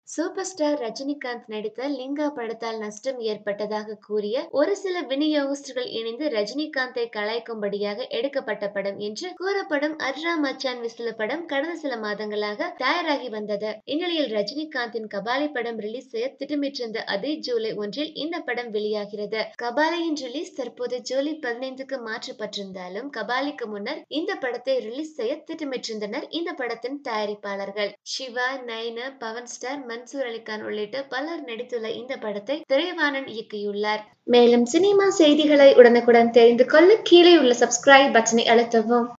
super star Rajinikanth நடித்த லிங்கா படத்தால் நஷ்டம் ஏற்பட்டதாக கூறிய ஒரு சில விநியோகஸ்தர்கள் இணைந்து ரஜினிகாந்தை கலாய்க்கும்படியாக எடுக்கப்பட்ட படம் என்று கூறப்படும் அர்ரா மச்சான் விசில படம் கடந்த சில மாதங்களாக தயாராகி வந்தது இந்நிலையில் ரஜினிகாந்தின் கபாலி படம் ரிலீஸ் செய்ய திட்டமிட்டிருந்த அதே ஜூலை ஒன்றில் இந்த படம் வெளியாகிறது கபாலியின் ரிலீஸ் தற்போது ஜூலை பதினைந்துக்கு மாற்றப்பட்டிருந்தாலும் கபாலிக்கு முன்னர் இந்த படத்தை ரிலீஸ் செய்ய திட்டமிட்டிருந்தனர் இந்த படத்தின் தயாரிப்பாளர்கள் சிவா நயனா பவன் ஸ்டார் மன்சூர் அலிகான் உள்ளிட்ட பலர் நடித்துள்ள இந்த படத்தை திரைவாணன் இயக்கியுள்ளார் மேலும் சினிமா செய்திகளை உடனுக்குடன் தெரிந்து கொள்ள கீழே உள்ள சப்ஸ்கிரைப் பட்டனை அழுத்தவும்